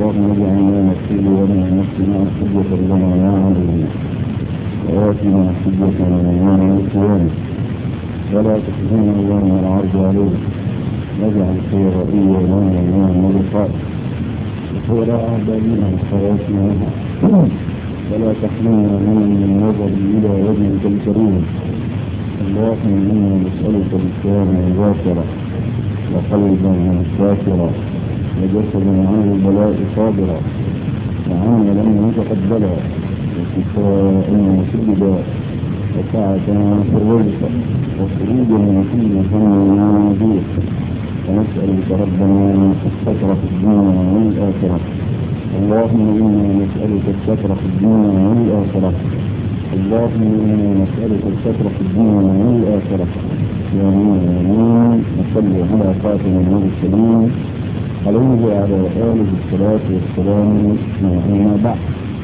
اللهم اجعلنا نفسي ومن نفسنا حجة لنا يا عليم وآتنا حجتنا يوم القيامة ولا تخزنا يوم العرض عليك واجعل خير إيانا يوم اللقاء وخير أعدادنا خواتمها ولا تحرمنا من النظر إلى وجهك الكريم اللهم إنا نسألك لسانا ذاكرا وقلبا شاكرا وجسدا عن البلاء صابرا وعملا متقبلا وشفاء مسجدا وسعة في الرزق وخروجا من كل هم وضيق ونسألك ربنا الستر في الدنيا والآخرة اللهم إنا نسألك الستر في الدنيا والآخرة اللهم إنا نسألك الستر في الدنيا والآخرة يا آمين وصلي على خاتم المرسلين عليه وعلى آله الصلاة والسلام أما بعد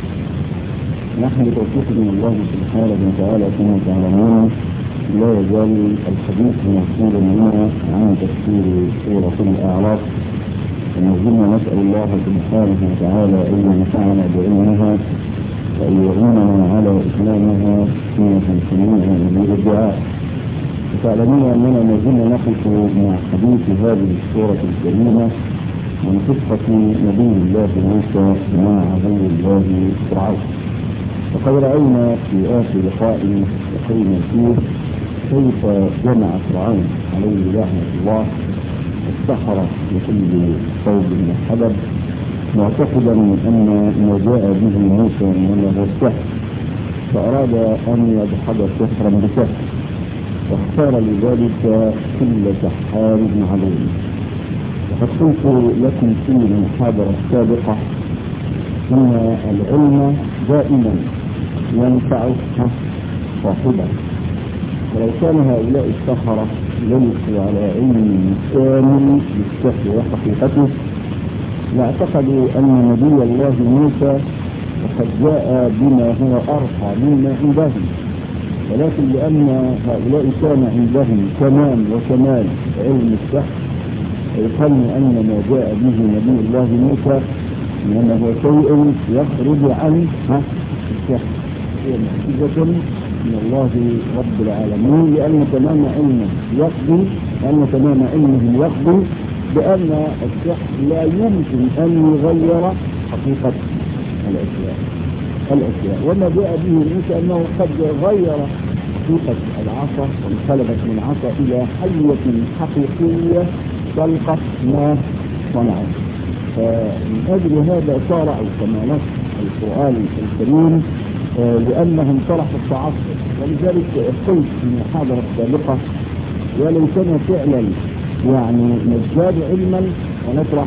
نحن توفيق من الله سبحانه وتعالى كما تعلمون لا يزال الحديث موصولا لنا عن تفسير سورة الأعراف ونزلنا نسأل الله سبحانه وتعالى أن ينفعنا بعلمها وأن يعيننا على إتمامها سنة سميعا من الدعاء وتعلمون أننا ما زلنا نقف مع حديث هذه السورة الكريمة من قصة نبي الله موسى مع عدو الله فرعون وقد رأينا في آخر لقاء لقينا فيه كيف جمع فرعون عليه لعنة الله السحرة بكل صوب وحدب معتقدا أن ما جاء به موسى إنما هو السحر فأراد أن يدحض سحرا بسحر واختار لذلك كل سحار عليه وقد قلت لكم في المحاضرة السابقة أن العلم دائما ينفع صاحبه ولو كان هؤلاء السحرة ليسوا على علم كامل بالسحر وحقيقته لاعتقدوا أن نبي الله موسى وقد جاء بما هو أرقى مما عندهم ولكن لأن هؤلاء كان عندهم تمام وكمال علم السحر يقال أن ما جاء به نبي الله موسى إنما هو شيء يخرج عن السحر هي معجزة من الله رب العالمين لأن تمام علمه يقضي لأن تمام علمه يقضي بأن السحر لا يمكن أن يغير حقيقة الأشياء الأشياء وما جاء به موسى أنه قد غير حقيقة العصا وانقلبت من عصا إلى حية حقيقية تلقف ما صنعه فمن أجل هذا صارعوا كما نص القرآن الكريم لأنهم طرحوا التعصب ولذلك قلت في المحاضرة السابقة يا ليتنا فعلا يعني نزداد علما ونطرح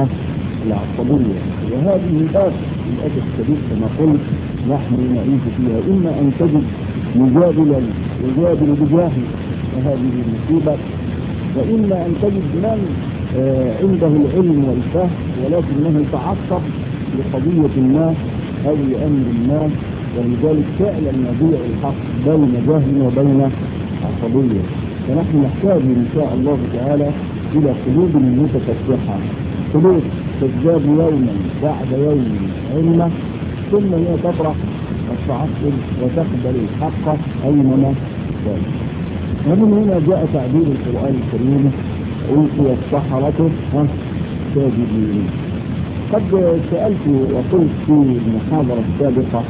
العصبية وهذه الآفة للأسف الشديد كما قلت نحن نعيش فيها إما أن تجد مجادلا يجادل بجاهه وهذه المصيبة وإما أن تجد من آه عنده العلم والفهم ولكنه يتعصب لقضية ما أو لأمر ما ولذلك فعلا يضيع الحق بين جهل وبين عصبية فنحن نحتاج إن شاء الله تعالى إلى قلوب متفتحة قلوب تزداد يوما بعد يوم علما ثم هي تطرح التعصب وتقبل الحق أينما كان ومن هنا جاء تعبير القرآن الكريم ألقي السحرة ساجدين قد سألت وقلت في المحاضرة السابقة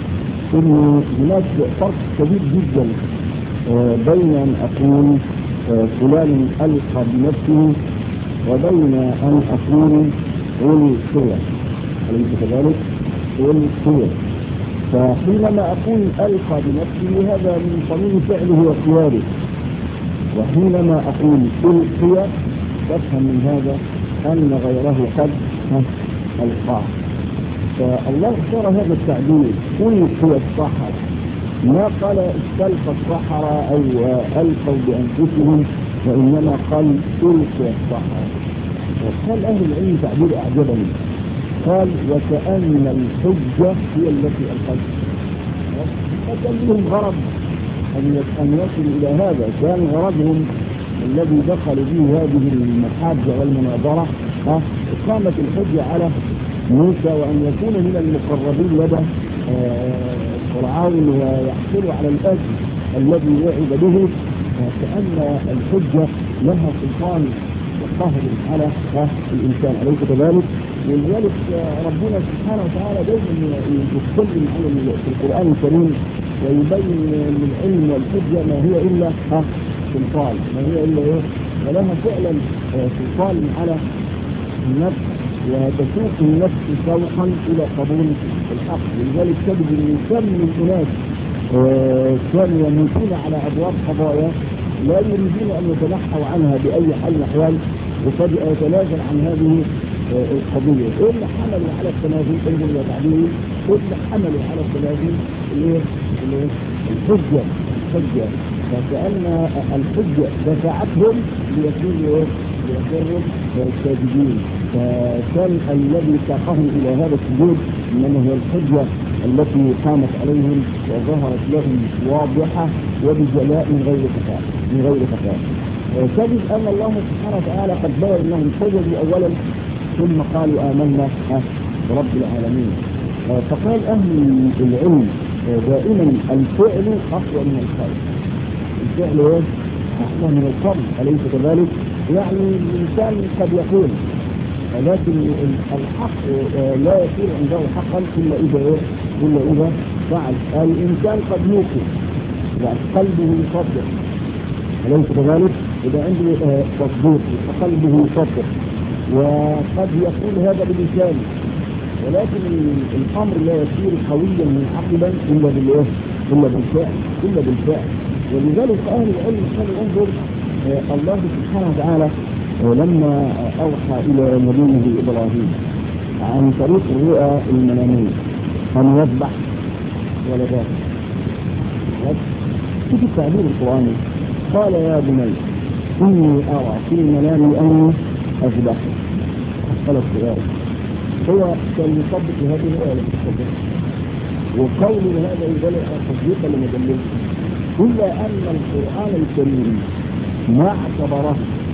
أن هناك فرق كبير جدا بين أن أقول فلان ألقى بنفسه وبين أن أقول ألقي أليس كذلك؟ ألقي فحينما أقول ألقى بنفسه هذا من صميم فعله واختياره وحينما أقول ألقي تفهم من هذا أن غيره قد ألقاه فالله اختار هذا التعبير ألقي السحر ما قال استلقى السحرة أو ألقوا بأنفسهم وإنما قال ألقي السحرة وقال أهل العلم تعبير أعجبني قال وكأن الحجة هي التي ألقتها فكان لهم غرض أن أن يصلوا إلى هذا كان غرضهم الذي دخلوا به هذه المحاجة والمناظرة إقامة الحجة على موسى وأن يكون من المقربين لدى فرعون ويحصل على الأجر الذي وعد به كأن الحجة لها سلطان وقهر على الإنسان أليس كذلك؟ ولذلك ربنا سبحانه وتعالى دائما يتكلم عن في القرآن الكريم ويبين من العلم والحجة ما هي إلا سلطان ما هي إلا إيه؟ ولها فعلا سلطان على النفس وتسوق النفس سوقا الى قبول الحق ولذلك تجد ان كم من اناس كانوا يموتون على ابواب قضايا لا يريدون ان يتنحوا عنها باي حال من الاحوال وفجاه يتنازل عن هذه القضيه ايه اللي حملوا على التنازل انظر الى تعبيري ايه اللي حملوا على التنازل الايه الحجه الحجه فكأن الحجة دفعتهم ليكونوا ليكونوا ساجدين فكان الذي ساقهم إلى هذا السجود إنما هي الحجة التي قامت عليهم وظهرت لهم واضحة وبجلاء من غير خفاء من غير خفاء تجد أن الله سبحانه وتعالى قد بين أنهم سجدوا أولا ثم قالوا آمنا برب العالمين فقال أهل العلم دائما الفعل أقوى من القول الفعل ايه؟ احسن من القول اليس كذلك؟ يعني الانسان قد يقول ولكن الحق لا يصير عنده حقا الا اذا ايه؟ الا اذا فعل الانسان قد يوقف يعني قلبه يصدق اليس كذلك؟ اذا عنده تصديق فقلبه يصدق وقد يقول هذا بلسانه ولكن الامر لا يصير قويا منعقدا الا بالايه؟ الا بالفعل الا بالفعل ولذلك اهل العلم كانوا انظر آه الله سبحانه وتعالى آه لما اوحى الى نبيه ابراهيم عن طريق الرؤى المناميه ان يذبح ولده شوف التعبير القراني قال يا بني اني ارى في المنام اني اذبحك قال السؤال هو كان يصدق هذه الرؤيا التي تصدق وقول هذا يدل على تصديق لما دللت إلا أن القرآن الكريم ما اعتبره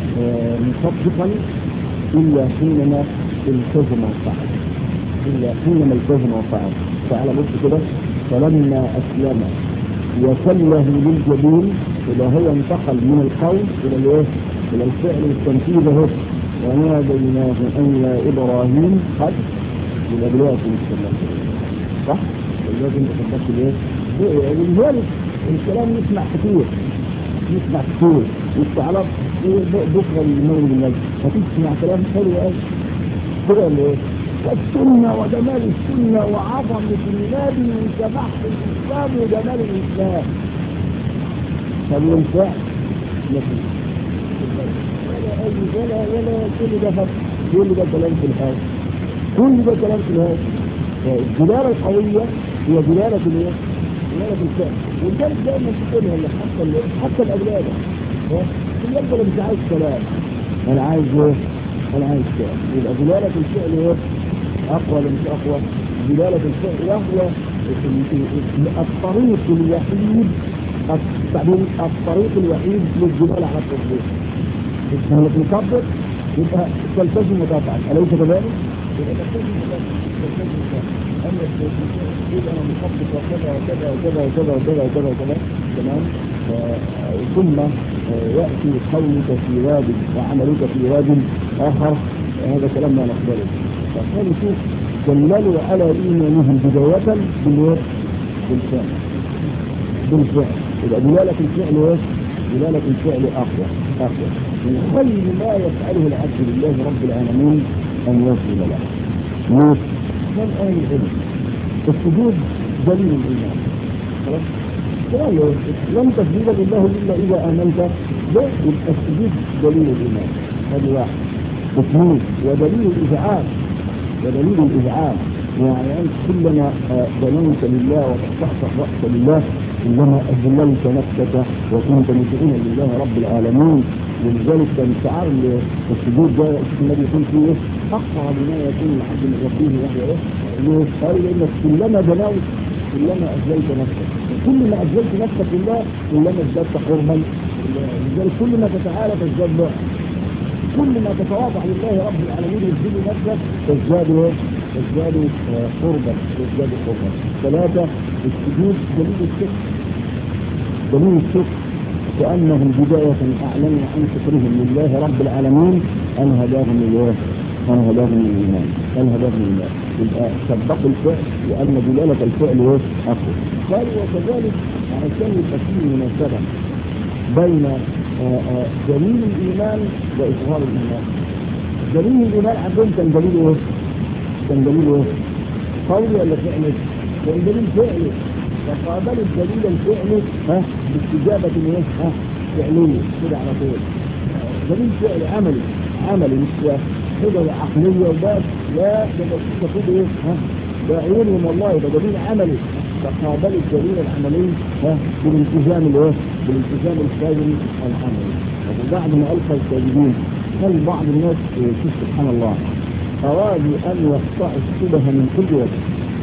مصدقا إلا حينما التزم وفعل إلا حينما التزم وفعل تعالى بص كده فلما أسلم وسله للجبين إذا هو انتقل من القول إلى الإيه؟ إلى الفعل والتنفيذ اهو وناديناه أن يا إبراهيم قد إلى بداية السلام صح؟ ولازم تفكرت الإيه؟ ولذلك الكلام نسمع كتير نسمع كتير والشعلات بكره المغرب بالليل فتسمع كلام حلو قوي كده اللي السنة وجمال السنة وعظمة النبي وسماحة الإسلام وجمال الإسلام طب والفعل لكن ولا أي ولا ولا كل ده فقط كل ده كلام في الهواء كل ده كلام في الهواء الدلالة القوية هي دلالة الايه؟ دلالة الفعل ولذلك دايما تقولها اللي حتى حتى الاولاد الولاد اللي مش عايز كلام انا عايز ايه؟ انا عايز كلام يبقى دلالة الفعل ايه؟ اقوى ولا مش اقوى؟ دلالة الفعل وهو الطريق الوحيد بعدين الطريق الوحيد للدلالة على التطبيق انك مطبق يبقى تلتزم وتفعل اليس كذلك؟ يبقى تلتزم وتفعل اما يبقى انا مخطط وكذا وكذا وكذا وكذا وكذا وكذا وكذا تمام ثم ياتي قولك في واد وعملك في واد اخر هذا كلام لا نقبله فقالوا شوف دللوا على ايمانهم بدايه بالوقت بالفعل بالفعل يبقى دلاله الفعل ايه؟ دلاله الفعل اقوى اقوى من خير ما يفعله العبد لله رب العالمين ان يصل له ليه؟ من اهل العلم السجود دليل الايمان خلاص قالوا لن تسجد لله الا اذا امنت لا السجود دليل الايمان هذه واحد اثنين ودليل الازعاج ودليل الازعاج يعني انت كلما دنوت لله وفتحت الراس لله انما اذللت نفسك وكنت مطيعا لله رب العالمين ولذلك كان شعار السجود ده النبي يكون فيه ايه؟ اقرب ما يكون العبد من ربه وهو ايه؟ قال لانك كلما دنوت كلما اذللت نفسك كل ما اذللت نفسك لله كلما ازددت حرما لذلك كل ما تتعالى تزداد ضعف كل ما تتواضع لله رب العالمين وتزيد نفسك تزداد ايه؟ يزدادوا قربا يزدادوا قربا ثلاثة السجود دليل الشكر دليل الشكر كأنهم بداية أعلنوا عن شكرهم لله رب العالمين أن هداهم الله أن هداهم الإيمان أن هداهم الله يبقى سبقوا الفعل لأن دلالة الفعل إيه؟ أقوى قال وكذلك عشان يبقى فيه مناسبة بين دليل الإيمان وإظهار الإيمان دليل الإيمان عندهم كان دليل إيه؟ كان دليل إيه؟ قولي ولا فعلي؟ كان دليل فعلي فقابل الدليل الفعلي ها باستجابة ايه؟ ها فعلية كده على طول دليل فعلي عملي عملي مش حجج عقلية وبس لا ده تقول ايه؟ ها ده عيونهم والله ده دليل عملي فقابل الدليل العملي ها بالالتزام الايه؟ بالالتزام الكاذب العملي وبعد ما القى الكاذبين هل بعض الناس شوف سبحان الله ارادوا ان يقطعوا الشبه من كل وجه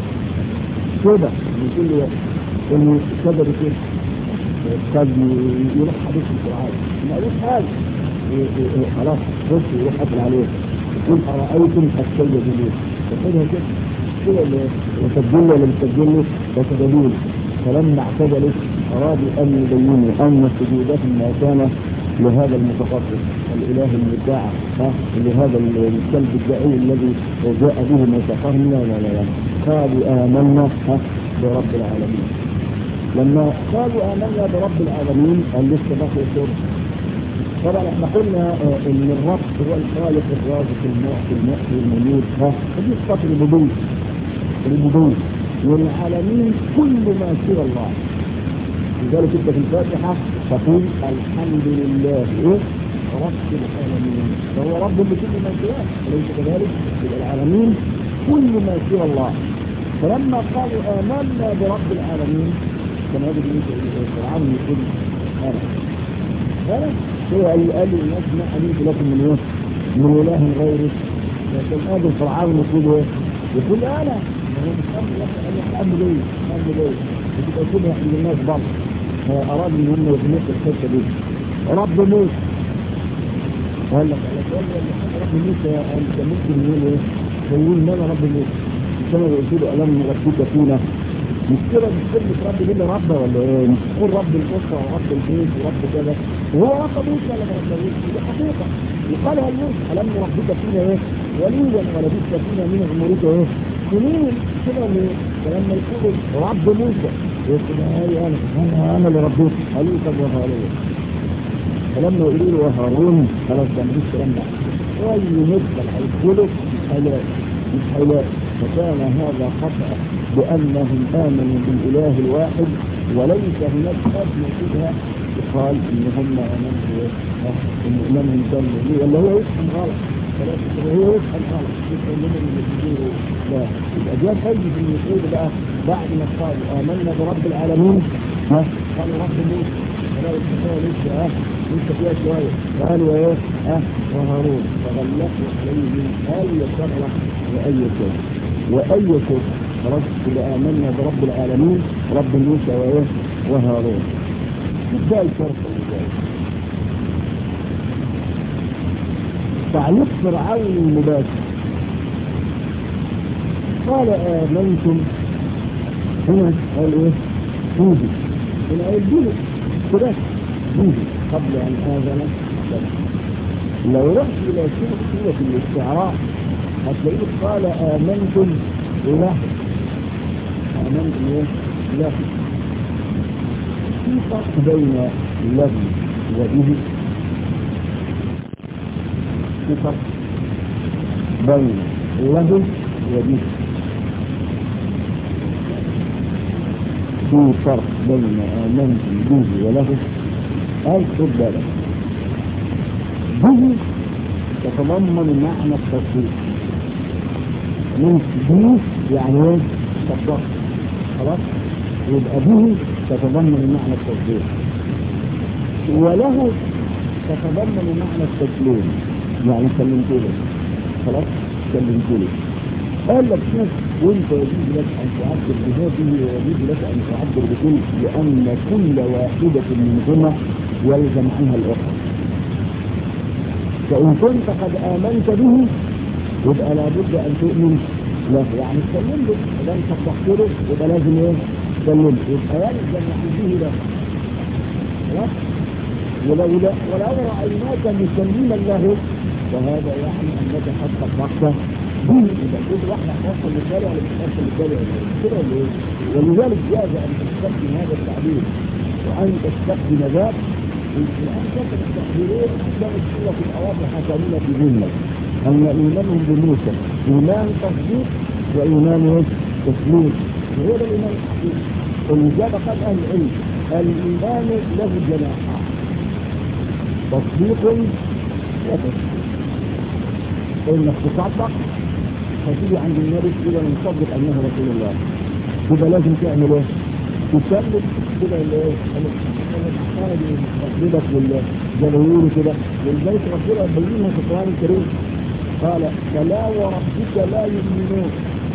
شبه من كل وجه انه سبب كده قد يروح حديث القرآن ما قالوش حاجة خلاص بص يروح قتل عليه يقول أرأيتم السيد دليل تاخدها كده كده وتدل ولا مش تدل ده دليل فلما اعتدلوا أرادوا أن يبينوا أن سجودهم ما كان لهذا المتقدم الاله المدعى ها لهذا الكلب الدعي الذي جاء به ما سقاهم لا لا لا قالوا آمنا ها برب العالمين لما قالوا آمنا برب العالمين قال لسه بقي شر طبعا احنا قلنا ان الرب هو الخالق الرازق المعطي المحيي المميت ها دي صفات الربوبيه الربوبيه والعالمين كل ما سوى الله لذلك انت في الفاتحه تقول الحمد لله ايه رب العالمين فهو رب لكل ما سواه أليس كذلك؟ يبقى العالمين كل ما سوى الله فلما قالوا آمنا برب العالمين كان هذا بالنسبة فرعون يقول أنا أنا هو قال قال الناس ما علمت لكم من ايه؟ من إله غيره لكن هذا فرعون يقول ايه؟ يقول أنا هو مش أمر لك أنا أعمل إيه؟ أعمل إيه؟ بتبقى كلها عند الناس بعض أراد ان هم يبنوا الحته دي رب موسى قال لك على سؤال رب موسى انت ممكن يقول ايه؟ يقول ما انا رب موسى كما قلت له الم نربك فينا مش كده مش كلمة رب دي اللي رب ولا ايه؟ مش تقول رب الاسره ورب البيت ورب كذا وهو رب موسى ولا ما ربوش دي حقيقه وقالها لموسى الم نربك فينا ايه؟ وليدا ولبثت فينا من عمرك ايه؟ سنين كده فلما يقول رب موسى يقول هاي انا انا انا اللي ربيت قالوا طب وهارون فلما يقولوا له وهارون خلاص ده مفيش كلام ده اي مدخل هيدخله مش هيلاقي مش هيلاقي فكان هذا خطأ بأنهم آمنوا بالإله الواحد وليس هناك أدنى شبهة يقال إن هم آمنوا إن إمامهم كان ولا هو يفهم غلط هو يفهم غلط يفهم من اللي بيقولوا لا يبقى جاب حاجة في المسؤول بقى بعد ما قالوا آمنا برب العالمين ها قالوا رب موسى فلا يستطيعوا لسه ها لسه فيها شوية قالوا ايه ها وهارون فغلقوا عليهم أي شرع وأي شيء وأي شيء خلاص يبقى آمنا برب العالمين رب موسى وإيه وهارون ده الفرق تعليق فرعون المباشر قال آمنتم هنا قال ايه بوذي هنا قال بوذي كده بوذي قبل ان اذن لو رحت الى سورة الاستعراء هتلاقيه قال امنتم له امنتم ايه له في فرق بين له وبه في فرق بين له وبه في فرق بين آمنت به وله أي خد بالك به تتضمن معنى التصديق من به يعني ايه؟ تصدق خلاص يبقى به تتضمن معنى التصديق وله تتضمن معنى التسليم يعني سلمت له خلاص سلمت له قال لك شوف وانت يجوز لك ان تعبر بهذه ويجوز لك ان تعبر بكل لان كل واحدة منهما يلزم عنها الاخرى فان كنت قد امنت به يبقى لابد ان تؤمن لا يعني تسلم له اذا انت صدقت له يبقى لازم ايه؟ تسلم له يبقى يلزم يحبه له خلاص ولو لا ولو رايناك مسلما له فهذا يعني انك قد صدقت به يبقى كل واحد هتوصل للتالي ولا مش هتوصل للتالي ولا إيه؟ كده ولا ايه؟ ولذلك جاز ان تستخدم هذا التعبير وان تستخدم ذاك الان كتب التعبيرين كانت سوره الاواخر حكمنا في ذمه ان ايمانهم بموسى ايمان تصديق وايمان ايه؟ تسليم وهو ده الايمان الحقيقي ولذلك قال اهل العلم الايمان له جناحان تصديق وتسليم انك تصدق فتيجي عند النبي كده نصدق انه رسول الله يبقى لازم تعمل ايه؟ تسلم كده الايه؟ الحصانه دي تقليدك والجماهير كده ولذلك ربنا بينها في القران الكريم قال فلا وربك لا يؤمنون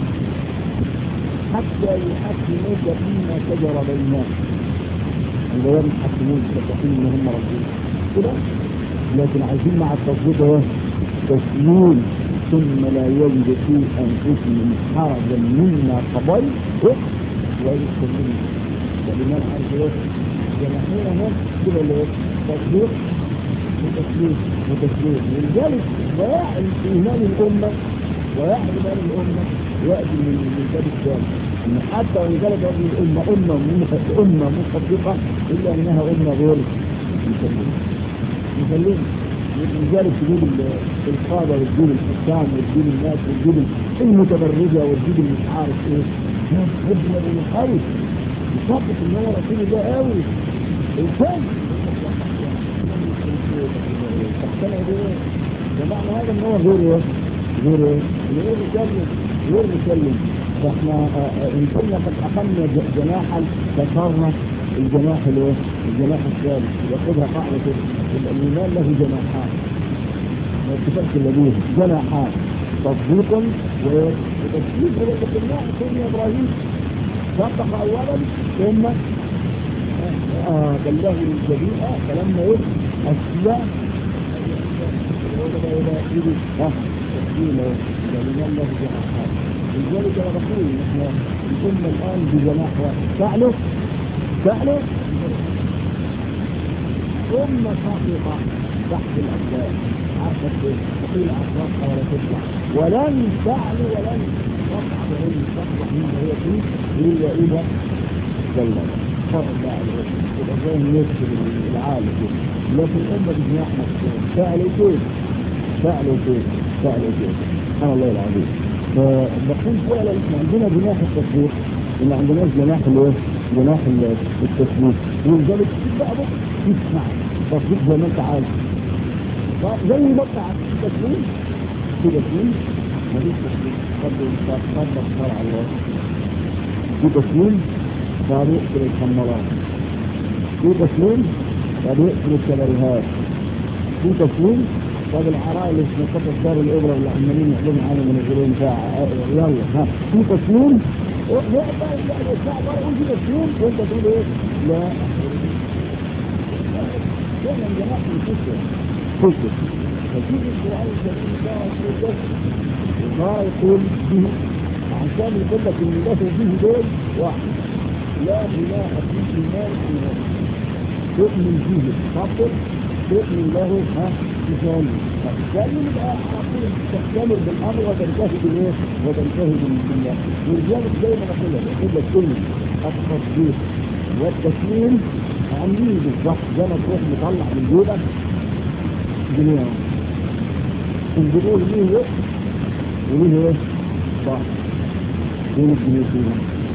حتى يحكموك فيما شجر بينهم اللي هو يحكموك فتقول ان هم ربنا كده لكن عايزين مع التصديق ايه؟ تسليم ثم لا يجد في انفسهم حرجا مما قضيت ويسلمون ولمن عارف ايه؟ جناحين هم كده اللي تصديق وتسليم وتسليم ولذلك ضياع ايمان الامه ضياع ايمان الامه ياتي من من الباب الثاني ان حتى وان كانت هذه الامه امه امه مصدقه الا انها امه غير مسلمه مسلمه لذلك تجيب القاده وتجيب الحكام وتجيب الناس وتجيب المتبرجه وتجيب اللي مش عارف ايه ابن ابن خالد يصدق ان هو رسول الله قوي الانسان تقتنع بايه؟ بمعنى هذا ان هو غير ايه؟ غير ايه؟ غير مسلم غير مسلم فاحنا ان كنا قد اخذنا جناحا كسرنا الجناح الايه؟ الجناح الثالث ياخذها قاعده كده يبقى الايمان له جناحان ما اتفقش الذين جناحان تصديق وتصديق ولكن الله سيدنا ابراهيم صدق اولا ثم آه بلغه الجميع فلما ايه اسلم وبدا الى ايده ها تسليم الايمان له جناحان لذلك انا بقول احنا الامه الان بجناح واحد فعله فعله ثم سقط تحت الأسباب عارفة تقيل أسبابها ولا تطلع ولن تعلو ولن تطلع ولن تطلع مما هي فيه إلا إذا جل فرق بقى يبقى زي النفس العالم لكن الأمة بجناح مفتوح فعلوا كيف فعلوا كيف فعلوا كيف سبحان الله العظيم فبقول فعلا احنا عندنا جناح التصديق وما عندناش جناح الايه؟ جناح التسليم ولذلك بقى بص تسمع تصديق زي ما انت عايز زي ما انت عايز تسليم في تسليم مفيش تسليم قد صدق شرع الله في تسليم صار يقتل الخمرات في تسليم صار يقتل الكباريهات في تسليم طب العراء اللي في منطقة دار الإبرة اللي عمالين يحلموا عنه من الغيرين ساعة يلا ها في تسليم لا لا الساعة بره يقول في تسليم وانت تقول ايه؟ لا كان الجماعة في الفكر فكر فتيجي القرآن الكريم ده ما يقول به عشان يقول لك ان له به دول واحد لا اله في الايمان الا تؤمن به خاطر تؤمن له ها مثال فبالتالي يبقى على طول تكتمل بالامر وتنتهي بالايه؟ وتنتهي بالله ولذلك دايما اقول لك اقول لك كلمه التصديق والتسليم عاملين بالظبط زي ما تروح مطلع من جيبك جنيه الجنيه ليه وقت وليه ايه؟ صح فين الجنيه فيها؟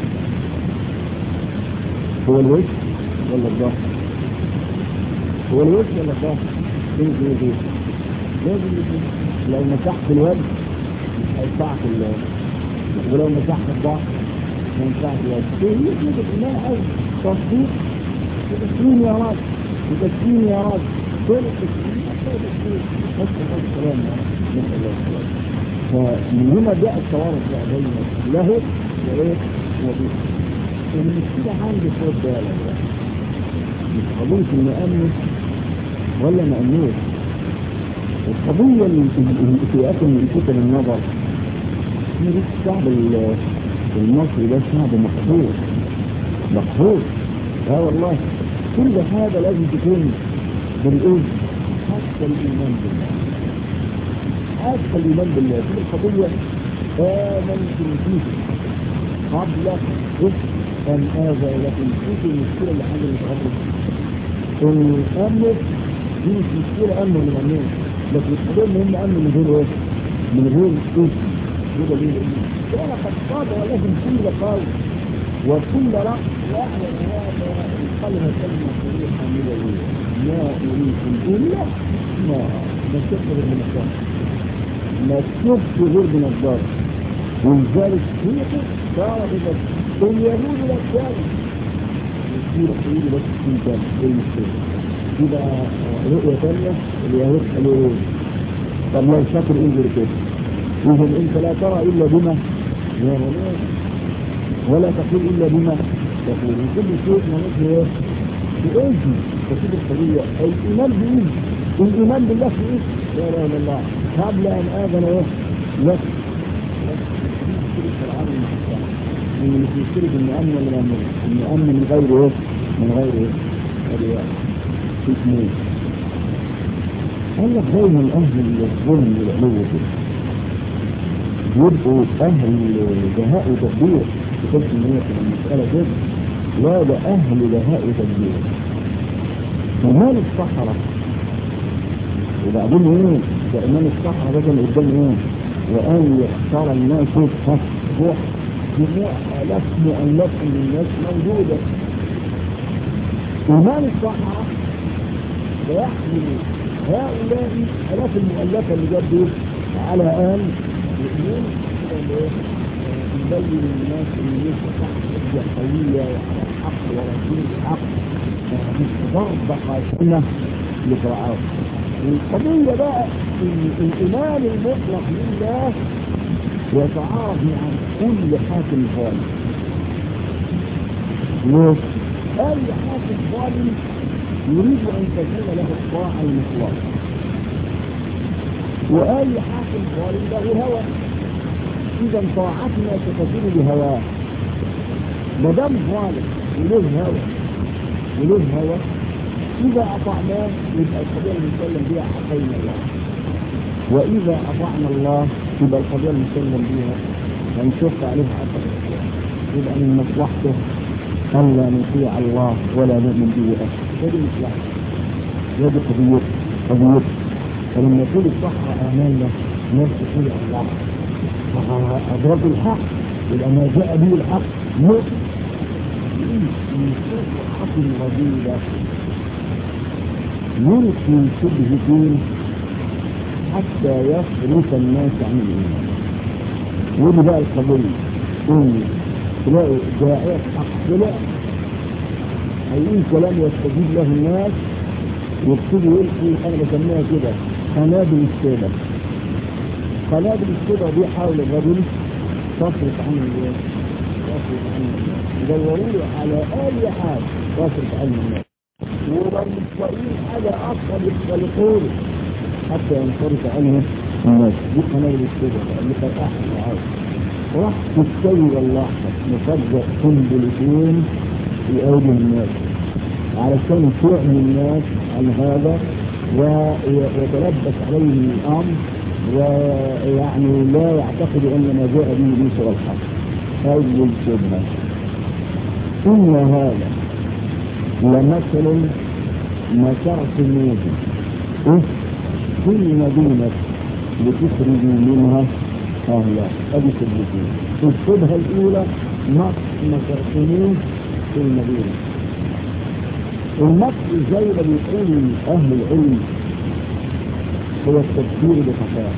هو الوجه ولا الظهر؟ هو الوجه ولا الظهر؟ فين الجنيه فيها؟ لازم يكون لو مسحت الوجه مش هينفعك ولو مسحت الظهر ما ينفعش الوجه هي كده الايمان عايز تصديق وتسليم يا راجل وتسليم يا راجل كل التسليم حتى الكلام نسال الله السلامه فمن هنا جاء التوارث بقى بين له وايه وبه المشكله عندي خد بالك بقى مش قضيه ان امن ولا ما امنوش القضيه اللي في اخر من كتب النظر في الشعب ال- المصري ده شعب مقهور مقهور اه والله كل حاجة لازم تكون بالإيه؟ حتى الإيمان بالله حتى الإيمان بالله كل القضية آمنت فيه قبل أن آذى لكن في المشكلة اللي حصلت قبل إن أمن دي مش مشكلة أمن من أمنين لكن القضية إن هم أمن من غير إيه؟ من غير إيه؟ كده ليه؟ كان قد صاد ولهم كل قول وكل رأس يعلم هذا القلب كلمة صريحة من الأولى ما أريكم إلا ما ما شفت غير من الضرب ما شفت غير من الضرب ولذلك هي صار إذا اليهود لا كانوا يصير يقولوا بس في كان إيه المشكلة كده رؤية ثانية اليهود قالوا إيه طب لو شاطر انظر كده إذا أنت لا ترى إلا بما يرى ولا تقول إلا بما تقول وكل شيء ما ايه بإذن تفيد القضية الإيمان بإذن الإيمان بالله في إيه لا إله إلا الله قبل أن آذن إيه لك إن مش يشترك إن أمن ولا أمن إن أمن من غير إيه من غير إيه هذه واحد في اثنين قال لك دايما أهل الظلم والعلو كده يبقوا أهل دهاء وتدبير تقولش إن هي في المسألة كده لا ده أهل دهاء وتدبير إمام الصحراء وبعدين إيه ده إمام الصحراء ده كان قدام إيه وأن يختار الناس روح جموع آلاف مؤلفة من الناس موجودة إمام الصحراء ويحمل هؤلاء آلاف المؤلفة اللي جاب دول على أن يؤمنون يبين للناس ان ليس صح حجه قويه وعلى الحق ورسول الحق مش ضربه قاسمه لفرعون القضيه بقى ان الايمان المطلق لله يتعارض مع كل حاكم ظالم ليش؟ اي حاكم ظالم يريد ان تكون له الطاعه المطلقه واي حاكم ظالم له هوى اذا طاعتنا ستكون بهواه ما دام ظالم وله هوى وله هوى اذا اطعناه يبقى القضيه المسلم بها عصينا الله واذا اطعنا الله يبقى القضيه المسلم بها هنشق عليه عصر يبقى من مصلحته الا نطيع الله ولا نؤمن به ابدا هذه مصلحته هذه قضيه قضيه فلما يقول الصحراء امامنا ناس تطيع الله أدرك الحق يبقى ما جاء به الحق موت من الحق الرذيلة يلقي شبهتين حتى يصرف الناس عن الإيمان ودي بقى القضية إن تلاقي داعية حق طلع هيقول كلام يستجيب له الناس ويبتدي يلقي أنا بسميها كده قنابل السبب قنابل السبع دي حول الرجل تصرف عن الناس تصرف عن الناس يدوروا له على اي حاجه تصرف عن الناس ولو مش لاقيين حاجه اصلا يختلقوا له حتى ينصرف عنه الناس دي قنابل السبع اللي كانت احسن عاوز راح تستوي والله مصدق قنبلتين في ايدي الناس علشان تعمي الناس عن هذا ويتلبس عليهم الامر ويعني لا يعتقد ان ما جاء به ليس هو الحق هذه الشبهه ان هذا لمثل مسرت الموجه إيه؟ في مدينة لتخرجوا منها أهلا أدي شبهتين الشبهة الأولى نقص مسرتموه في المدينة المكر زي ما بيقول أهل العلم هو التفكير بخفاء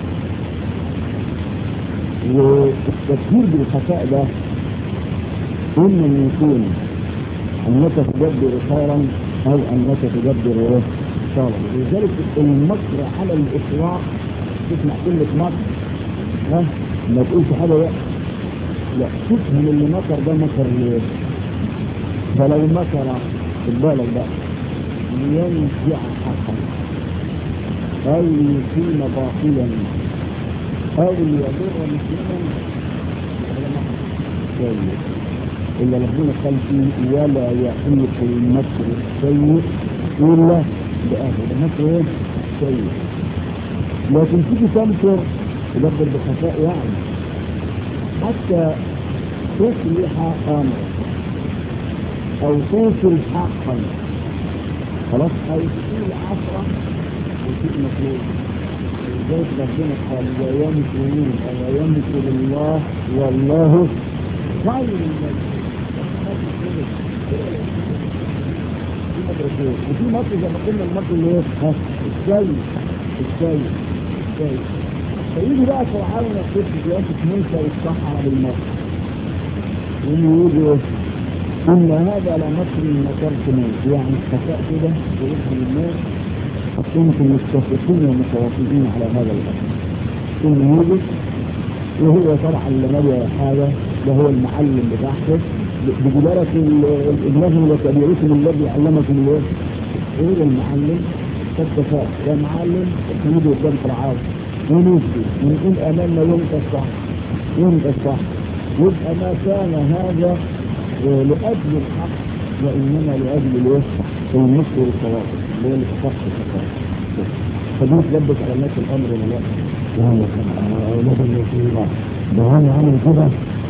والتفكير بالخفاء ده إما أن يكون أنك تدبر خيرا أو أنك تدبر شرا لذلك المكر على الإطلاق تسمع كلمة مكر ها ما تقولش حاجة لا لا تفهم اللي مكر ده مكر ليه فلو مكر خد بالك بقى لينزع حقا أو يقيم باطلا أو يضر مسلما سيء إلا ربنا قال فيه ولا يحيق المكر السيء إلا بأهل المكر إيه؟ سيء لكن تيجي تمكر تدبر بخفاء يعني حتى تصلح أمر أو توصل حقا خلاص هيصير عشرة وشيء مطلوب لذلك ربنا قال ويمكرون ويمكر الله والله خير وفي مصر زي ما قلنا المصر اللي ايه؟ ها السيء السيء السيء فيجي بقى فرعون يقول في سياسة موسى والصحراء بالمصر ويقول إن هذا لمكر مكرتموه يعني الخفاء كده ويدخل الناس كنتم متفقين ومتوافقين على هذا الأمر إن يوجد وهو طبعا لما حاجة ده هو المعلم بتاعته بجلالة ابنه وكبيركم الذي علمكم الايه؟ ايه المعلم؟ فالتفاق يا معلم تحمده قدام فرعون ونسبي ونقول امامنا وانت الصح وانت الصح يبقى ما كان هذا لأجل الحق وإنما لأجل الايه؟ النصر والتواصل اللي هو الصح والتفاق فدي تلبس على الناس الأمر ولا لا؟ يعني أولاد اليتيمة ده هو عامل كده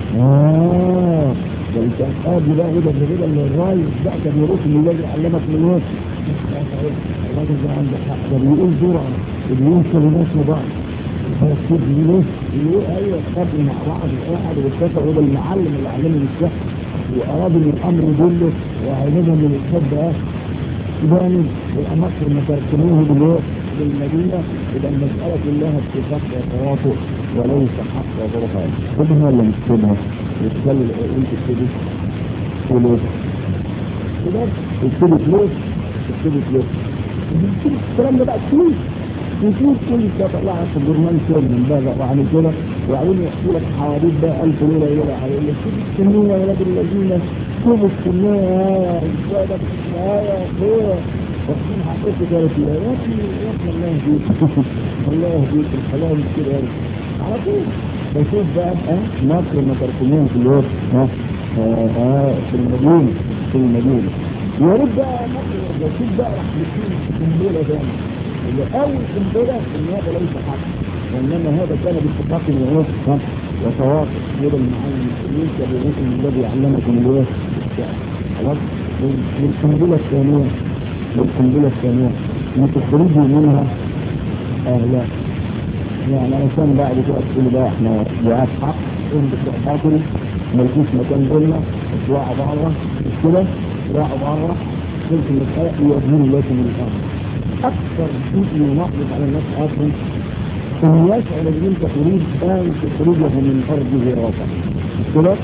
آه ده انت قاضي بقى كده كده اللي الراي بقى كان يرسم الذي علمك من وين الراجل ده عنده حق ده بيقول جرعه وبيقول كلمات لبعض فيكتب ليه؟ يقول ايوه اتفقوا مع بعض وقعد واتفقوا وده المعلم اللي علمني السحر واراد ان الامر يدله وعيننا من الحب اه جانب والاماكن ما تركنوه بالوقت بالمدينه اذا المساله كلها اتفاق وتواطؤ وليس حق وبرهان خدها ولا مش خدها؟ يتكلم انت تكتبي فلوس كده تكتبي فلوس تكتبي فلوس الكلام ده بقى فلوس نشوف كل شيء طلع في الجرمان شير من بابا وعمل كده وبعدين يحكي لك حواديت بقى ألف ليلة ليلة عليه شوف السنية يا ولاد الذين شوف السنية يا الشهداء يا خير واخدين حقكم ثلاث يا ابني يا ابني الله يهديك الله يهديك الحلال كده على طول بشوف بقى اه مصر ما تركمون في الوقت ها اه في المدينة في المدينة يا ريت بقى مصر بشوف بقى راح يكون قنبلة تاني اللي اول قنبلة ان هذا ليس حق وانما هذا كان باتفاق الوقت ها وتواصل هذا المعلم ليس بالرسم الذي علمكم الوقت خلاص والقنبلة الثانية والقنبلة الثانية ما تخرجوا منها اهلا يعني علشان بعد كده تقول بقى احنا جهات حق ان بتوع باطل ملكوش مكان قلنا اطلعوا بره مش كده راحوا بره قلت المسألة يؤذون لكم الامر اكثر شيء ينقض على الناس اصلا ان يشعر ان انت تريد ان تخرجه من ارضه راسا مش كده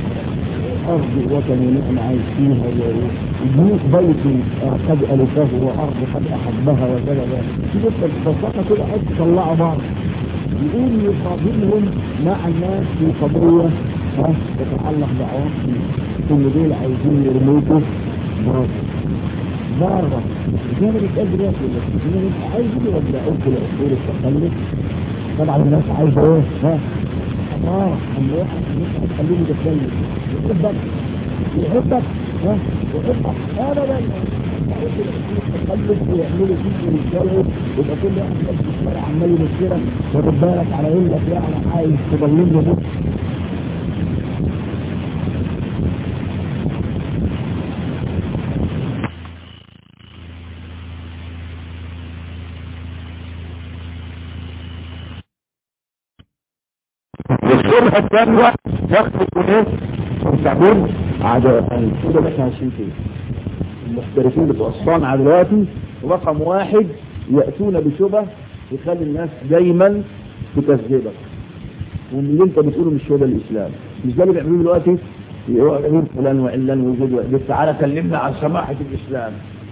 أرض وطن ونعم عايش فيها وبيوت بيت قد ألفه وأرض قد أحبها وكذا كده ببساطة كده عايز تطلعوا بعض يقول يقابلهم مع الناس في قضية ها تتعلق بعواقب كل دول عايزين يرموكوا بره بره زي ما بيتقال دلوقتي ولا انت عايز يرجعوك لأصول التخلف طبعا الناس عايزة ايه ها اه اما واحد مش هتخليه متكلم يحبك يحبك ها يحبك ابدا تخلف ويعملوا فيك ويتجوز يبقى كل واحد بس في الشارع عمال يبشرك واخد بالك على انك يعني عايز تضلل له والشبهة الثانية يخطب ايه؟ التعبير عداء كده بس عشان كده المحترفين بتوع الصنعة دلوقتي رقم واحد يأتون بشبه يخلي الناس دايما تكذبك ومن اللي انت بتقوله مش هو ده الاسلام مش ده اللي بيعملوه دلوقتي يقول فلان وعلان وجود بس تعالى كلمنا عن سماحة الاسلام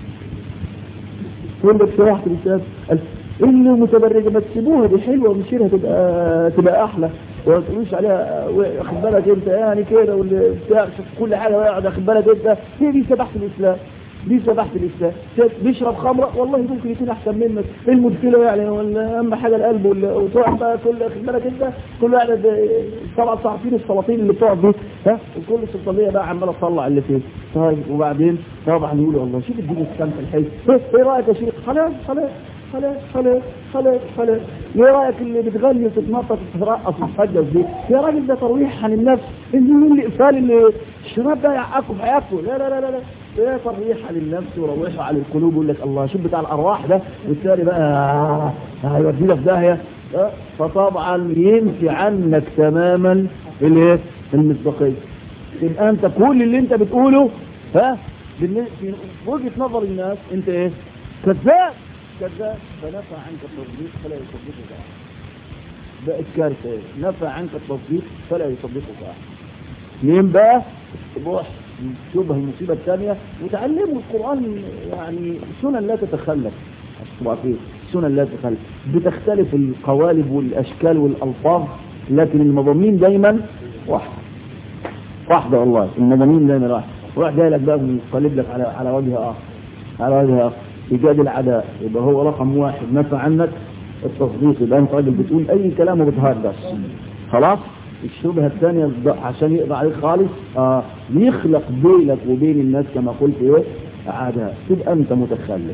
فين بس سماحة الاسلام قال اللي متبرجة ما تسيبوها دي حلوة ومشيرها تبقى تبقى احلى وما تقولوش عليها واخد بالك انت يعني كده واللي بتاع كل حاجه واقعد واخد بالك انت هي دي سماحه الاسلام لسه تحت الاسلام ست بيشرب خمره والله ممكن يكون احسن منك ايه المشكله يعني ولا اهم حاجه القلب ولا وتقعد بقى كل خد بالك انت كل واحد طبعا عارفين السلاطين اللي بتقعد دي ها وكل سلطانيه بقى عماله تطلع اللي فيه طيب وبعدين طبعا يقولوا الله شوف الدين السمح الحلو ايه رايك يا شيخ خلاص خلاص خلاص خلاص خلاص خلاص ايه رايك اللي بتغني وتتنطط وتترقص وتتفجر دي يا راجل ده ترويح عن النفس اللي مين اللي قفال اللي الشباب ده يعقوا في حياته لا لا لا لا لا ده ترويح عن النفس ورويحه عن القلوب يقول لك الله شوف بتاع الارواح ده والتاني بقى هيودي لك داهيه فطبعا ينفي عنك تماما الايه المصداقيه يبقى انت كل اللي انت بتقوله ها في وجهه نظر الناس انت ايه كذاب كذاب فنفى عنك التصديق فلا يصدقك احد بقت كارثه نفى عنك التصديق فلا يصدقك احد مين بقى روح شبه المصيبه الثانيه وتعلموا القران يعني سنن لا تتخلف عشان سنن لا تتخلف بتختلف القوالب والاشكال والالفاظ لكن المضامين دايما واحده واحده والله المضامين دايما واحده واحد جاي لك بقى ويقلب لك على على وجه اخر على وجه اخر ايجاد العداء يبقى هو رقم واحد نفى عنك التصديق يبقى انت راجل بتقول اي كلام وبتهدس خلاص الشبهه الثانيه عشان يقضى عليك خالص اه يخلق بينك وبين الناس كما قلت ايه عداء تبقى انت متخلف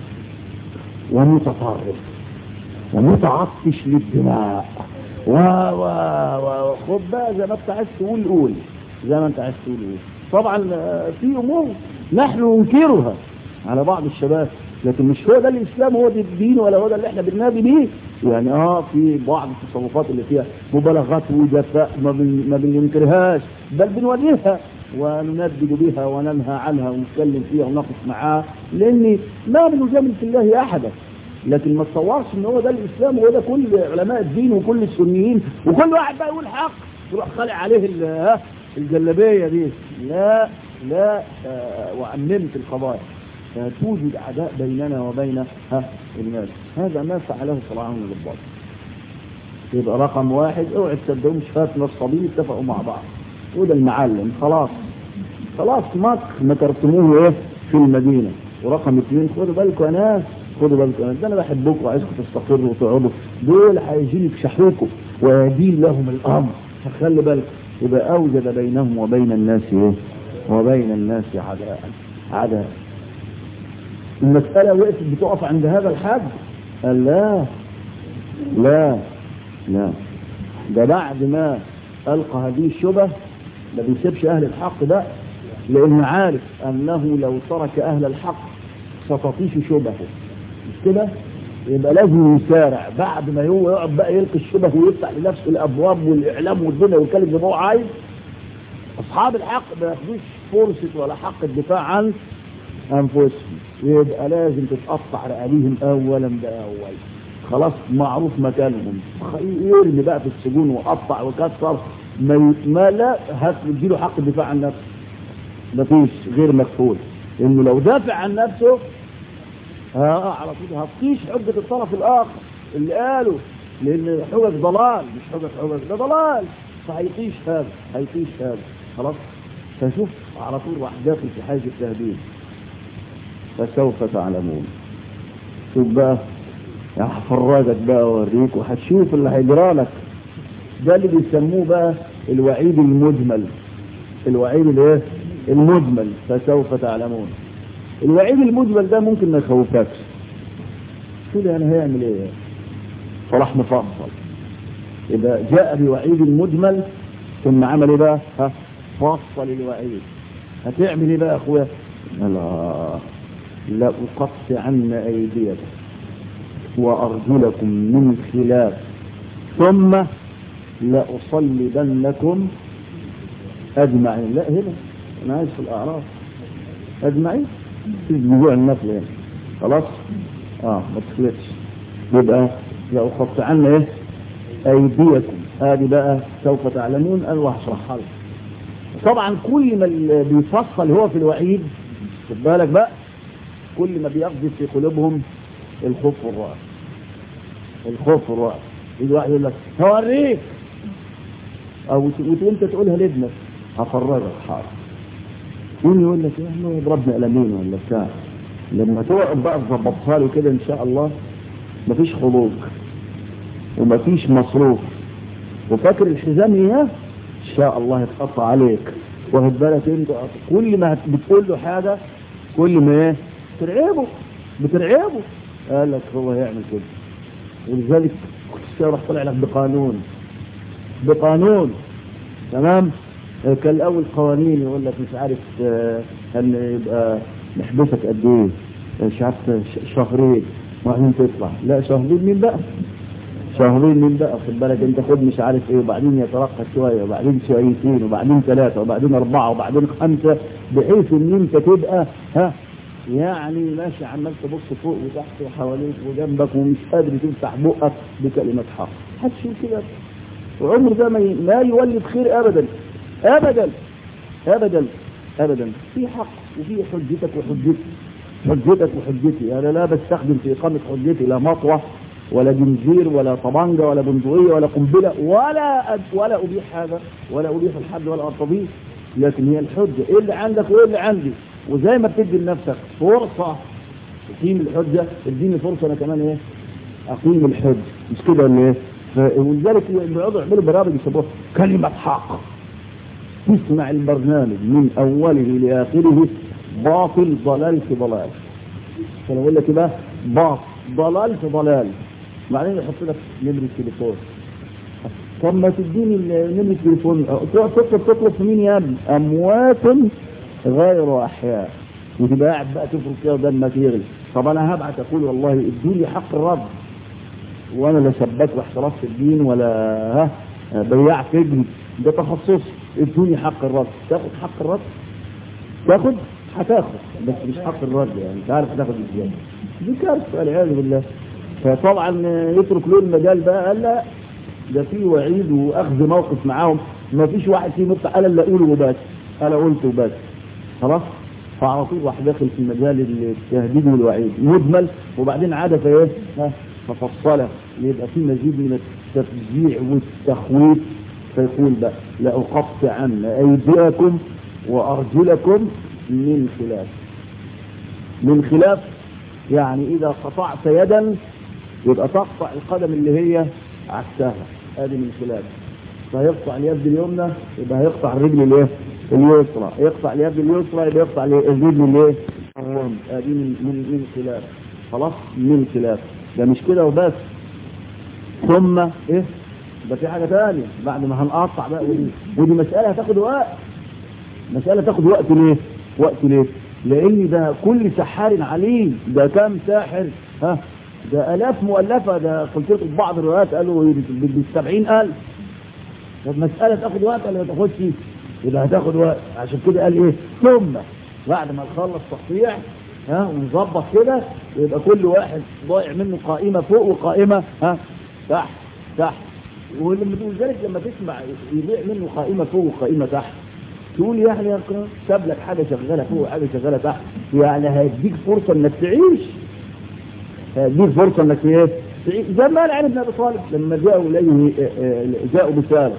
ومتطرف ومتعطش للدماء و و و خد بقى زي ما انت عايز تقول قول زي ما انت عايز تقول قول طبعا في امور نحن ننكرها على بعض الشباب لكن مش هو ده الاسلام هو ده الدين ولا هو ده اللي احنا بننادي بيه يعني اه في بعض التصرفات اللي فيها مبالغات وجفاء ما, بن ما بننكرهاش بل بنواجهها ونندد بها وننهى عنها ونتكلم فيها ونقف معاه لان ما بنجامل في الله احدا لكن ما تصورش ان هو ده الاسلام وهو ده كل علماء الدين وكل السنيين وكل واحد بقى يقول حق يروح خالع عليه الجلابيه دي لا لا آه وعممت القضايا توجد عداء بيننا وبين ها الناس هذا ما فعله فرعون للباطل يبقى رقم واحد اوعى تصدقوا مش فات نصابين اتفقوا مع بعض وده المعلم خلاص خلاص مكر مكرتموه ايه في المدينه ورقم اثنين خدوا بالكم يا ناس خدوا بالكم يا ناس ده انا بحبكم وعايزكم تستقروا وتقعدوا دول هيجي يكشحوكم ويدين لهم الامر فخلي بالكم يبقى اوجد بينهم وبين الناس ايه وبين الناس عداء عداء المسألة وقفت بتقف عند هذا الحد قال لا لا لا ده بعد ما ألقى هذه الشبه ما بيسيبش أهل الحق ده لأنه عارف أنه لو ترك أهل الحق ستطيش شبهه مش كده يبقى لازم يسارع بعد ما هو يقعد بقى يلقي الشبه ويفتح لنفسه الأبواب والإعلام والدنيا ويتكلم زي ما هو عايز أصحاب الحق ما ياخدوش فرصة ولا حق الدفاع عن أنفسهم يبقى لازم تتقطع رقابيهم أولا بأول خلاص معروف مكانهم يرمي بقى في السجون وقطع وكسر ما, ما لا هتديله حق الدفاع عن نفسه مفيش غير مكفول انه لو دافع عن نفسه ها على طول هتطيش حجة الطرف الآخر اللي قاله لأن حجج ضلال مش حجج حجج ده ضلال فهيطيش هذا هيطيش هذا خلاص فشوف على طول راح داخل في حاجة التهديد فسوف تعلمون شوف بقى هفرجك بقى اوريك وهتشوف اللي هيجرى لك ده اللي بيسموه بقى الوعيد المجمل الوعيد الايه المجمل فسوف تعلمون الوعيد المجمل ده ممكن ما يخوفكش شو ده انا هيعمل ايه فراح مفصل اذا جاء بوعيد المجمل ثم عمل ايه بقى ها فصل الوعيد هتعمل ايه بقى يا اخويا لا لأقطعن أيديكم وأرجلكم من خلاف ثم لأصلبنكم أجمعين لا هنا أنا عايز في الأعراف أجمعين في جذوع النفل يعني خلاص اه ما تخلطش يبقى لأقطعن إيه أيديكم هذه بقى سوف تعلمون أنا وهشرحها لكم طبعا كل ما بيفصل هو في الوعيد خد بالك بقى كل ما بيقذف في قلوبهم الخوف والرعب الخوف والرعب يجي واحد يقول لك هوريك او وانت تقولها لابنك هفرجك حاضر يقول يقول لك ايه يضربني قلمين ولا بتاع لما تقعد بقى تظبطها له كده ان شاء الله مفيش خروج ومفيش مصروف وفاكر الحزام اياه ان شاء الله يتقطع عليك واخد بالك انت كل ما بتقول له حاجه كل ما ايه ترعبه بترعبه قال لك هو هيعمل كده ولذلك كنت راح طلع لك بقانون بقانون تمام كان الاول قوانين يقول لك مش عارف آه، ان يبقى نحبسك قد ايه مش عارف ش- شهرين وبعدين تطلع لا شهرين مين بقى شهرين مين بقى خد بالك انت خد مش عارف ايه وبعدين يترقى شويه وبعدين شويتين وبعدين ثلاثه وبعدين اربعه وبعدين خمسه بحيث ان انت تبقى ها يعني ماشي عمال تبص فوق وتحت وحواليك وجنبك ومش قادر تفتح بقك بكلمه حق محدش يقول كده وعمر ده ما ي- ما يولد خير ابدا ابدا ابدا ابدا في حق وفي حجتك وحجتي حجتك وحجتي انا لا بستخدم في اقامه حجتي لا مطوه ولا جنزير ولا طبنجه ولا بندقيه ولا قنبله ولا أب ولا ابيح هذا ولا ابيح الحد ولا ارتضيه لكن هي الحجه ايه اللي عندك وايه اللي عندي وزي ما بتدي لنفسك فرصه تقيم الحجه اديني فرصه انا كمان ايه اقيم الحج مش كده ولا ايه ف- ولذلك بيقعدوا يعملوا برامج يسموها كلمه حق تسمع البرنامج من اوله لاخره باطل ضلال في ضلال فانا اقول لك إيه بقى باطل ضلال في ضلال بعدين يحط لك نمره تليفون طب ما تديني ال- نمره تليفون تقعد تطلب تطلب في مين يا ابني اموات غير احياء وتبقى قاعد بقى تفرق كده ودمك يغلي طب انا هبعت اقول والله ادوني حق الرد وانا لا ثبت واحتراف في الدين ولا ها بياع فجري ده تخصص ادوني حق الرد تاخد حق الرد تاخد هتاخد بس مش حق الرد يعني انت عارف هتاخد ازاي دي كارثه والعياذ بالله فطبعا يترك له المجال بقى قال لا ده في وعيد واخذ موقف معاهم ما فيش واحد فيهم يطلع قال اللي اقوله وبس انا قلت وبس خلاص فعلى طول راح داخل في مجال التهديد والوعيد مجمل وبعدين عاد في ايه؟ ها، ففصله يبقى في مزيد من التفجيع والتخويف فيقول بقى لأقطعن أيديكم وأرجلكم من خلاف من خلاف يعني إذا قطعت يدا يبقى تقطع القدم اللي هي عكسها هذه من خلاف فيقطع اليد اليمنى يبقى هيقطع الرجل الايه؟ اليسرى يقطع اليد اليسرى يبقى يقطع الرجل الايه؟ الرمل هذه من من من خلاف خلاص من خلاف ده مش كده وبس ثم ايه ده في حاجه ثانيه بعد ما هنقطع بقى ودي, ودي مساله هتاخد وقت مساله تاخد وقت ليه؟ وقت ليه؟ لان ده كل سحار عليم ده كام ساحر ها ده الاف مؤلفه ده قلت لكم بعض الروايات قالوا ب 70000 طب مساله تاخد وقت ولا ما تاخدش؟ يبقى هتاخد وقت عشان كده قال ايه؟ ثم بعد ما نخلص تقطيع ها ونظبط كده يبقى كل واحد ضايع منه قائمه فوق وقائمه ها تحت تحت ولما ولذلك لما تسمع يضيع منه قائمه فوق وقائمه تحت تقول يعني يا أخي ساب لك حاجه شغاله فوق وحاجه شغاله تحت يعني هيديك فرصه انك تعيش هيديك فرصه انك ايه تعيش زي ما قال علي بن ابي طالب لما جاءوا اليه آه، آه، جاءوا بساله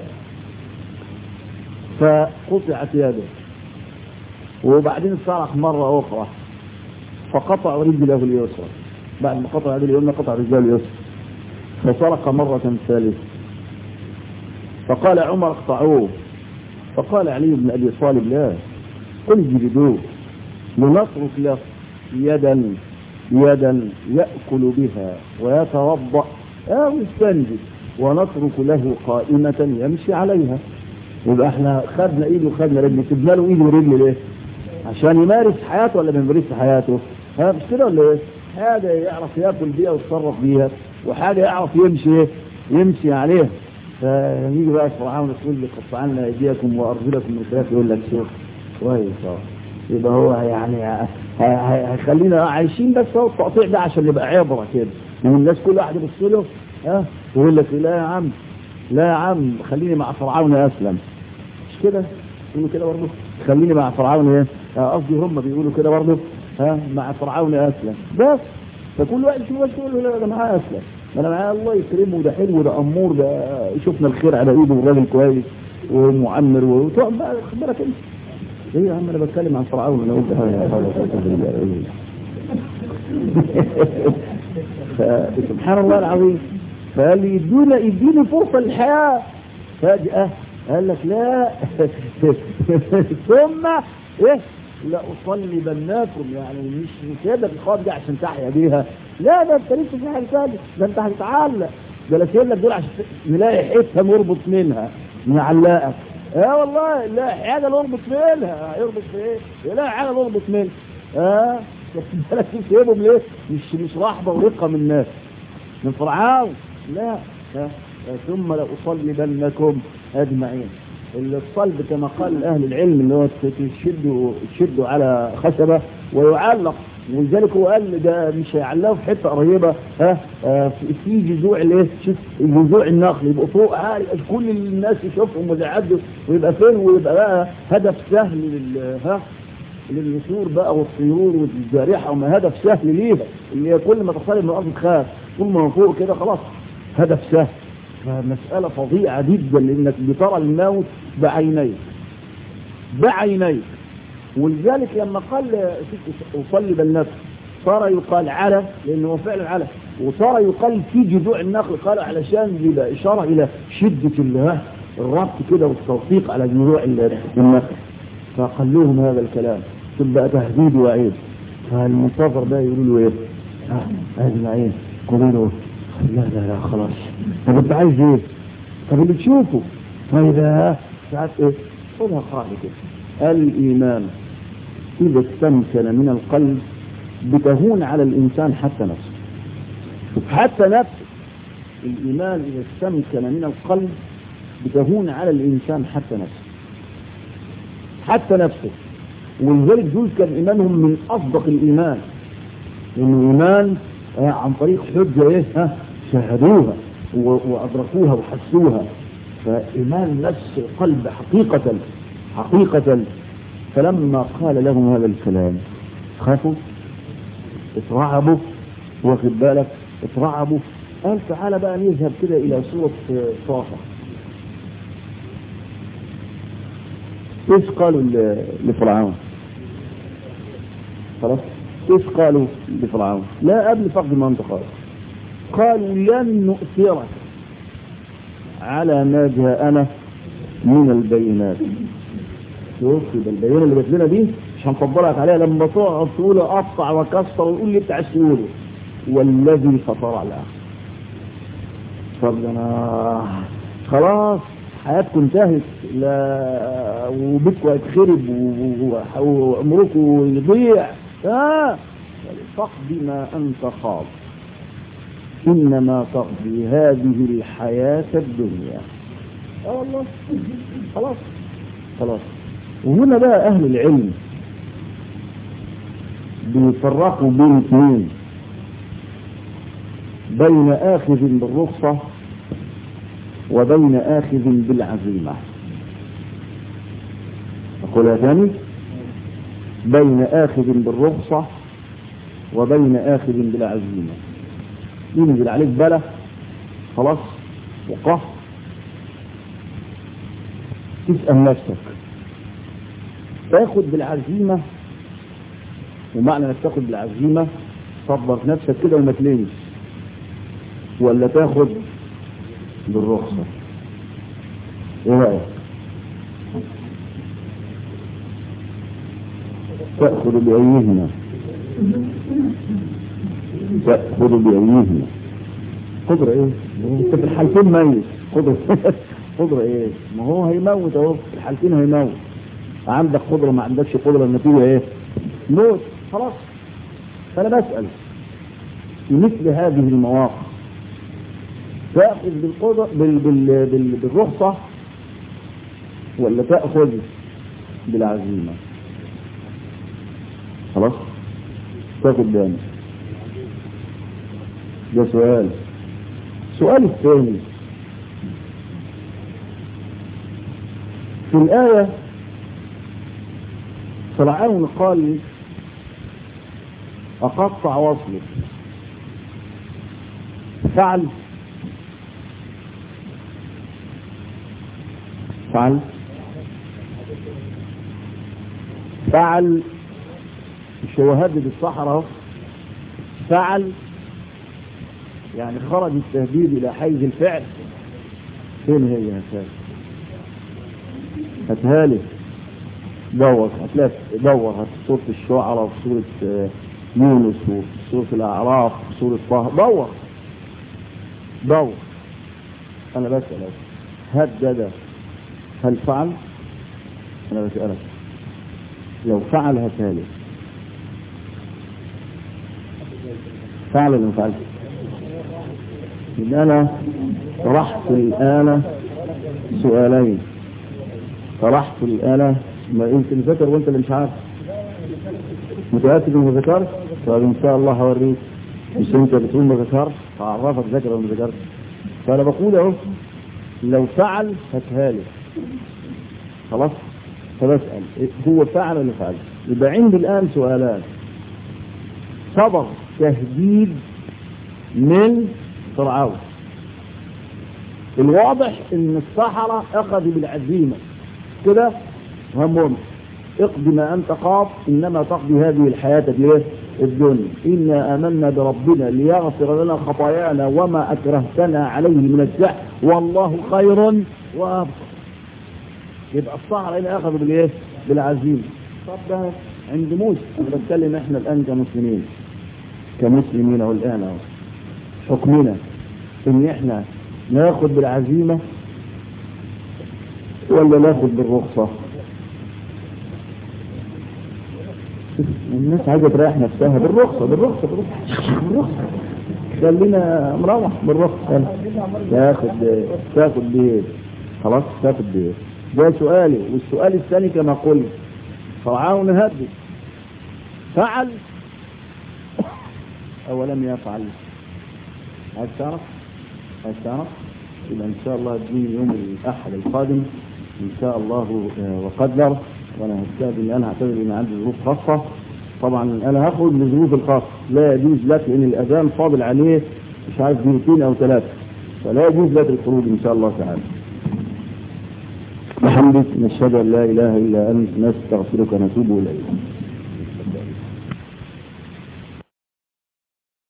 فقطعت يده وبعدين صرخ مرة أخرى فقطع رجله اليسرى بعد ما قطع رجله اليمنى قطع رجله اليسرى فصرخ مرة ثالثة فقال عمر اقطعوه فقال علي بن أبي طالب لا قل جلدوه لنترك له يدا يدا يأكل بها ويتوضأ أو يستنجد ونترك له قائمة يمشي عليها يبقى احنا خدنا ايده وخدنا رجله سيبنا له ايده ورجله ليه؟ عشان يمارس حياته ولا ما يمارسش حياته؟ ها مش كده ولا ايه؟ حاجه يعرف ياكل بيها ويتصرف بيها وحاجه يعرف يمشي ايه؟ يمشي عليها فيجي بقى فرعون يقول لي قطعنا ايديكم وارجلكم من خلاف يقول لك شوف كويس اهو يبقى هو يعني ه- ه- هيخلينا عايشين بس هو التقطيع ده عشان نبقى عبره كده والناس كل واحد يبص له ها يقول لك لا يا عم لا يا عم خليني مع فرعون اسلم مش كده يقولوا كده برضه خليني مع فرعون ايه آه، قصدي هم بيقولوا كده برضه ها مع فرعون اسلم بس فكل واحد يشوف بس يقول له لا انا معاه اسلم ما انا معاه الله يكرمه ده حلو ده امور ده شفنا الخير على ايده والراجل كويس ومعمر وتقعد بقى خد بالك انت ايه يا عم انا بتكلم عن فرعون انا قلت حاجه سبحان الله العظيم فقال لي يدونا يديني فرصة للحياة فجأة قال لك لا ثم ايه لا اصلي بناكم يعني مش كده الخوف دي عشان تحيا بيها لا ده انت لسه في حاجه ثانيه ده انت هتتعلق ده لا سيب لك دول عشان نلاقي حته نربط منها نعلقك اه والله لا حاجه نربط منها يربط في ايه؟ لا حاجه نربط منها اه بس بالك سيبهم ليه؟ مش مش رحبه ورقه من الناس من فرعون لا اه ثم لأصلبنكم أجمعين الصلب كما قال أهل العلم اللي هو تشدوا تشدوا على خشبة ويعلق ولذلك هو قال ده مش هيعلقه في حته قريبه ها آه في جذوع الايه شوف جذوع النخل يبقوا فوق عالي كل الناس يشوفهم ويعدوا ويبقى فين ويبقى بقى هدف سهل لل ها للنسور بقى والطيور والجارحه وما هدف سهل ليها اللي هي كل ما تصل من الارض تخاف طول ما فوق كده خلاص هدف سهل فمسألة فظيعة جدا لأنك بترى الموت بعينيك بعينيك ولذلك لما قال أصلي بالنفس صار يقال على لأنه فعلا على وصار يقال في جذوع النخل قال علشان يبقى إشارة إلى شدة الربط كده والتوثيق على جذوع النخل فقال لهم هذا الكلام تبقى تهديد وعيد فالمنتظر ده يقولوا له ايه؟ اه اجمعين قولوا له لا لا لا خلاص طب انت عايز ايه طب اللي تشوفه فاذا ساعات ايه قولها قاعدة كده الايمان اذا استمكن من القلب بتهون على الانسان حتى نفسه شوف حتى نفسه الايمان اذا استمكن من القلب بتهون على الانسان حتى نفسه حتى نفسه ولذلك دول كان ايمانهم من اصدق الايمان انه ايمان عن طريق حجة ايه ها شاهدوها وادركوها وحسوها فايمان نفس القلب حقيقة حقيقة فلما قال لهم هذا الكلام خافوا اترعبوا واخد بالك اترعبوا قال تعالى بقى نذهب كده الى سورة صافة ايش قالوا لفرعون خلاص ايش قالوا لفرعون لا قبل فقد ما انت قال قالوا لن نؤثرك على ما جاءنا من البينات شوف يبقى البينه اللي جات لنا دي مش هنفضلك عليها لما تقعد تقول اقطع واكسر وتقول لي بتاع السهوله والذي فطر الآخر طب انا خلاص حياتكم انتهت لا وبيتكم هيتخرب وعمركم يضيع اه فاقضي ما انت خاض انما تقضي هذه الحياة الدنيا اه والله خلاص خلاص وهنا بقى اهل العلم بيفرقوا بين اثنين بين اخذ بالرخصة وبين اخذ بالعزيمة اقولها ثاني بين اخذ بالرخصة وبين اخذ بالعزيمة ينزل عليك بلا خلاص وقف تسأل نفسك تاخد بالعزيمة ومعنى انك تاخد بالعزيمة صبر نفسك كده وما تلينش ولا تاخد بالرخصة ايه رأيك تأخذ بأيهما تأخذ بأيهما قدرة ايه انت في الحالتين ميت قدرة قدرة ايه ما هو هيموت اهو في الحالتين هيموت عندك قدرة ما عندكش قدرة النتيجة ايه موت خلاص فانا بسأل في مثل هذه المواقف تأخذ بالقدرة بال بال بال بالرخصة ولا تأخذ بالعزيمة خلاص تاخد بالك ده سؤال السؤال الثاني في الآية فرعون قال أقطع وصلك فعل فعل فعل مش هو هدد الصحراء فعل يعني خرج التهديد إلى حيز الفعل فين هي يا سيد هتهالك دور هتلاقي دور هت سورة الشعراء وفي سورة يونس وفي سورة الأعراف وفي سورة طه دور دور أنا بسألك هدد هل فعل؟ أنا بسألك لو فعل هتهالك فعل ولا ما فعلش؟ إن أنا طرحت الآن سؤالين طرحت الآن ما انت اللي ذكر وانت اللي مش عارف متأكد انه ما ذكرش طيب ان شاء الله هوريك مش انت بتقول ما ذكرش هعرفك ذكر ولا ما ذكرش فانا بقول اهو لو فعل هتهالك خلاص فبسأل هو فعل ولا فعل يبقى عندي الآن سؤالان صبر تهديد من فرعون الواضح ان الصحراء اخذوا بالعزيمة كده همهم اقضي ما انت قاض انما تقضي هذه الحياة الايه الدنيا إنا آمنا بربنا ليغفر لنا خطايانا وما أكرهتنا عليه من السحر والله خير وأبقى يبقى الصحراء هنا أخذوا بالإيه؟ بالعزيمة طب ده عند موسى أنا بتكلم إحنا الآن كمسلمين كمسلمين أو الآن أهو حكمنا إن إحنا ناخد بالعزيمة ولا ناخد بالرخصة الناس عايزة تريح نفسها بالرخصة بالرخصة بالرخصة بالرخصة خلينا مروح بالرخصة تاخد تاخد بيه خلاص تاخد بيه ده سؤالي والسؤال الثاني كما قلت فرعون هدد فعل أو لم يفعل عايز تعرف عايز تعرف يبقى إن شاء الله تجيني يوم الأحد القادم إن شاء الله وقدر وأنا هستأذن أنا هعتبر إن عندي ظروف خاصة طبعا أنا هاخد لظروف الخاصة لا يجوز لك لأن الأذان فاضل عليه مش عارف دقيقتين أو ثلاثة فلا يجوز لك الخروج إن شاء الله تعالى بحمدك نشهد أن لا إله إلا أنت نستغفرك ونتوب إليك